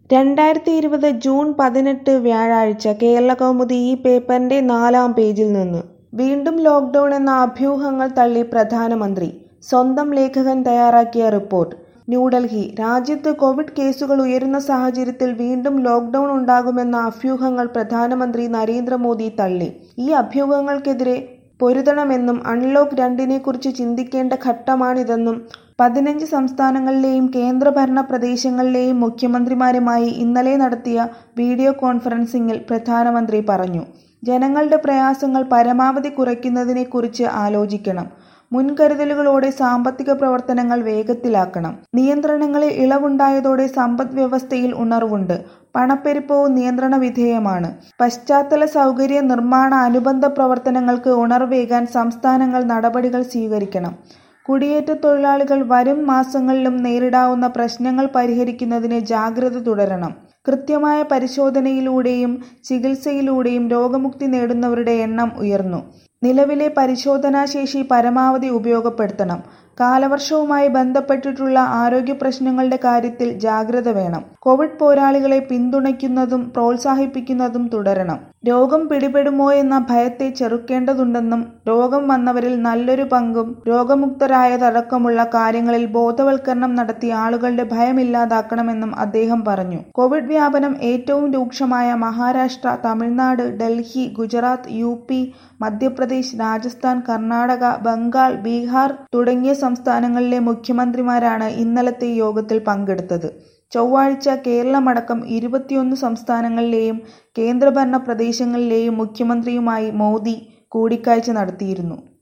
രണ്ടായിരത്തി ഇരുപത് ജൂൺ പതിനെട്ട് വ്യാഴാഴ്ച കേരളകൗമുദി ഈ പേപ്പറിന്റെ നാലാം പേജിൽ നിന്ന് വീണ്ടും ലോക്ഡൗൺ എന്ന അഭ്യൂഹങ്ങൾ തള്ളി പ്രധാനമന്ത്രി സ്വന്തം ലേഖകൻ തയ്യാറാക്കിയ റിപ്പോർട്ട് ന്യൂഡൽഹി രാജ്യത്ത് കോവിഡ് കേസുകൾ ഉയരുന്ന സാഹചര്യത്തിൽ വീണ്ടും ലോക്ഡൗൺ ഉണ്ടാകുമെന്ന അഭ്യൂഹങ്ങൾ പ്രധാനമന്ത്രി നരേന്ദ്രമോദി തള്ളി ഈ അഭ്യൂഹങ്ങൾക്കെതിരെ പൊരുതണമെന്നും അൺലോക്ക് രണ്ടിനെക്കുറിച്ച് ചിന്തിക്കേണ്ട ഘട്ടമാണിതെന്നും പതിനഞ്ച് സംസ്ഥാനങ്ങളിലെയും കേന്ദ്രഭരണ പ്രദേശങ്ങളിലെയും മുഖ്യമന്ത്രിമാരുമായി ഇന്നലെ നടത്തിയ വീഡിയോ കോൺഫറൻസിംഗിൽ പ്രധാനമന്ത്രി പറഞ്ഞു ജനങ്ങളുടെ പ്രയാസങ്ങൾ പരമാവധി കുറയ്ക്കുന്നതിനെക്കുറിച്ച് ആലോചിക്കണം മുൻകരുതലുകളോടെ സാമ്പത്തിക പ്രവർത്തനങ്ങൾ വേഗത്തിലാക്കണം നിയന്ത്രണങ്ങളിൽ ഇളവുണ്ടായതോടെ സമ്പദ് വ്യവസ്ഥയിൽ ഉണർവുണ്ട് പണപ്പെരുപ്പവും നിയന്ത്രണ വിധേയമാണ് പശ്ചാത്തല സൗകര്യ നിർമ്മാണ അനുബന്ധ പ്രവർത്തനങ്ങൾക്ക് ഉണർവേകാൻ സംസ്ഥാനങ്ങൾ നടപടികൾ സ്വീകരിക്കണം കുടിയേറ്റ തൊഴിലാളികൾ വരും മാസങ്ങളിലും നേരിടാവുന്ന പ്രശ്നങ്ങൾ പരിഹരിക്കുന്നതിന് ജാഗ്രത തുടരണം കൃത്യമായ പരിശോധനയിലൂടെയും ചികിത്സയിലൂടെയും രോഗമുക്തി നേടുന്നവരുടെ എണ്ണം ഉയർന്നു നിലവിലെ പരിശോധനാശേഷി പരമാവധി ഉപയോഗപ്പെടുത്തണം കാലവർഷവുമായി ബന്ധപ്പെട്ടിട്ടുള്ള ആരോഗ്യ പ്രശ്നങ്ങളുടെ കാര്യത്തിൽ ജാഗ്രത വേണം കോവിഡ് പോരാളികളെ പിന്തുണയ്ക്കുന്നതും പ്രോത്സാഹിപ്പിക്കുന്നതും തുടരണം രോഗം പിടിപെടുമോ എന്ന ഭയത്തെ ചെറുക്കേണ്ടതുണ്ടെന്നും രോഗം വന്നവരിൽ നല്ലൊരു പങ്കും രോഗമുക്തരായതടക്കമുള്ള കാര്യങ്ങളിൽ ബോധവൽക്കരണം നടത്തി ആളുകളുടെ ഭയമില്ലാതാക്കണമെന്നും അദ്ദേഹം പറഞ്ഞു കോവിഡ് വ്യാപനം ഏറ്റവും രൂക്ഷമായ മഹാരാഷ്ട്ര തമിഴ്നാട് ഡൽഹി ഗുജറാത്ത് യു പി മധ്യപ്രദേശ് രാജസ്ഥാൻ കർണാടക ബംഗാൾ ബീഹാർ തുടങ്ങിയ സംസ്ഥാനങ്ങളിലെ മുഖ്യമന്ത്രിമാരാണ് ഇന്നലത്തെ യോഗത്തിൽ പങ്കെടുത്തത് ചൊവ്വാഴ്ച കേരളമടക്കം ഇരുപത്തിയൊന്ന് സംസ്ഥാനങ്ങളിലെയും കേന്ദ്രഭരണ പ്രദേശങ്ങളിലെയും മുഖ്യമന്ത്രിയുമായി മോദി കൂടിക്കാഴ്ച നടത്തിയിരുന്നു